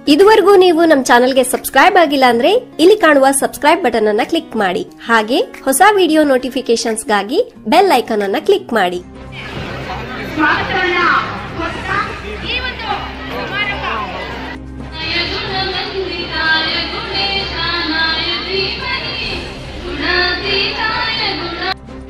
ಇದುವರೆಗೂ ನೀವು ನಮ್ಮ ಚಾನೆಲ್ಗೆ ಸಬ್ಸ್ಕ್ರೈಬ್ ಆಗಿಲ್ಲ ಅಂದ್ರೆ ಇಲ್ಲಿ ಕಾಣುವ ಸಬ್ಸ್ಕ್ರೈಬ್ ಬಟನ್ ಅನ್ನ ಕ್ಲಿಕ್ ಮಾಡಿ ಹಾಗೆ ಹೊಸ ವಿಡಿಯೋ ನೋಟಿಫಿಕೇಶನ್ಸ್ಗಾಗಿ ಬೆಲ್ ಐಕಾನ್ ಅನ್ನ ಕ್ಲಿಕ್ ಮಾಡಿ ಸ್ವಾಗತವನ್ನ ಕೊಟ್ಟ ಈ ಒಂದು ಸಮಾರಂಭ नाय गुणवन्दिताय गुणेशानाय धीमहि गुणातीताय गुणा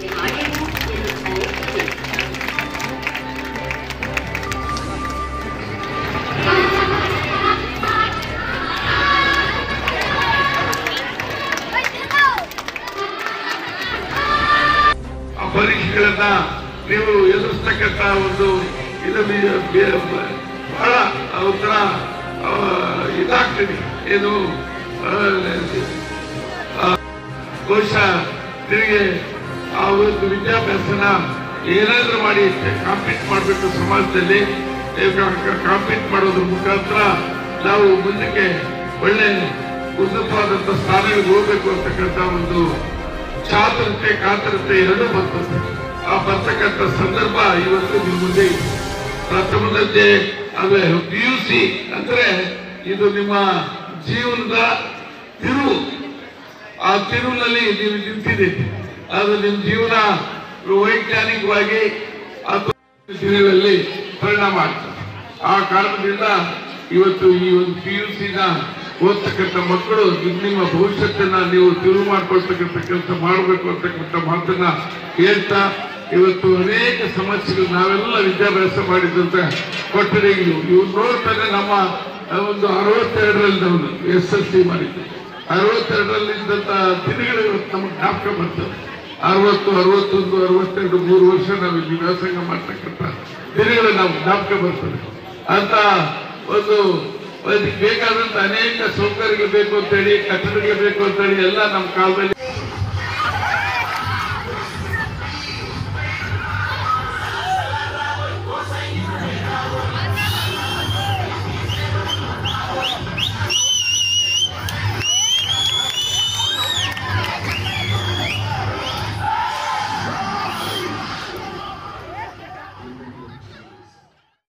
ಆ ಪರೀಕ್ಷೆಗಳನ್ನ ನೀವು ಎದುರಿಸ್ತಕ್ಕಂತ ಒಂದು ಇದು ಬಿ- ಬಿ- ಬಹಳ ಒಂಥರ ಆ, ಇದಾಗ್ತದೆ ಏನು ಆ, ಆ, ಬಹುಶಃ ನಿಮಗೆ ಆ ಒಂದು ವಿದ್ಯಾಭ್ಯಾಸನ ಏನಾದ್ರೂ ಮಾಡಿ ಕಾಂಪೀಟ್ ಮಾಡಬೇಕು ಸಮಾಜದಲ್ಲಿ ಕಾಂಪೀಟ್ ಮಾಡೋದ್ರ ಮುಖಾಂತರ ನಾವು ಮುಂದಕ್ಕೆ ಒಳ್ಳೆ ಉನ್ನತವಾದಂತ ಸ್ಥಾನಗಳಿಗೆ ಹೋಗ್ಬೇಕು ಅಂತಕ್ಕಂಥ ಒಂದು ಚಾತುರತೆ ಕಾತರತೆ ಎರಡೂ ಬರ್ತದೆ ಆ ಬರ್ತಕ್ಕಂಥ ಸಂದರ್ಭ ಇವತ್ತು ನಿಮ್ಮ ಮುಂದೆ ಇದೆ ಪ್ರಥಮ ದರ್ಜೆ ಅಂದ್ರೆ ಪಿ ಯು ಸಿ ಅಂದ್ರೆ ಇದು ನಿಮ್ಮ ಜೀವನದ ತಿರುವು ಆ ತಿರುವಿನಲ್ಲಿ ನೀವು ನಿಂತಿದ್ದೀರಿ ಅದು ನಿಮ್ಮ ಜೀವನ ವೈಜ್ಞಾನಿಕವಾಗಿ ಅಥವಾ ದಿನಗಳಲ್ಲಿ ಪರಿಣಾಮ ಆಗ್ತದೆ ಆ ಕಾರಣದಿಂದ ಇವತ್ತು ಈ ಒಂದು ಪಿ ಯು ಸಿನ ಓದ್ತಕ್ಕಂಥ ಮಕ್ಕಳು ನಿಮ್ಮ ನಿಮ್ಮ ಭವಿಷ್ಯತ್ತನ್ನ ನೀವು ತಿರುವು ಮಾಡ್ಕೊಳ್ತಕ್ಕಂಥ ಕೆಲಸ ಮಾಡಬೇಕು ಅಂತಕ್ಕಂಥ ಮಾತನ್ನ ಹೇಳ್ತಾ ಇವತ್ತು ಅನೇಕ ಸಮಸ್ಯೆಗಳು ನಾವೆಲ್ಲ ವಿದ್ಯಾಭ್ಯಾಸ ಮಾಡಿದಂತ ಕೊಠಡಿಗಳು ಇವು ನೋಡ್ತಾರೆ ನಮ್ಮ ಒಂದು ಅರವತ್ತೆರಡರಲ್ಲಿ ನಾವು ಎಸ್ ಎಲ್ ಸಿ ಮಾಡಿದ್ದು ಅರವತ್ತೆರಡರಲ್ಲಿ ಇದ್ದಂತ ದಿನಗಳು ಇವತ್ತು ನಮಗೆ ಜ್ಞಾಪಕ ಬರ್ತದೆ ಅರವತ್ತು ಅರವತ್ತೊಂದು ಅರವತ್ತೆರಡು ಮೂರು ವರ್ಷ ನಾವು ಇಲ್ಲಿ ವ್ಯಾಸಂಗ ಮಾಡ್ತಕ್ಕಂಥ ದಿನಗಳು ನಾವು ಜ್ಞಾಪಕ ಬರ್ತದೆ ಅಂತ ಒಂದು ಅದಕ್ಕೆ ಬೇಕಾದಂತ ಅನೇಕ ಸೌಕರ್ಯಗಳು ಬೇಕು ಅಂತೇಳಿ ಕಟ್ಟಡಗಳು ಬೇಕು ಅಂತೇಳಿ ಎಲ್ಲ ನಮ್ಮ ಕಾಲದಲ್ಲಿ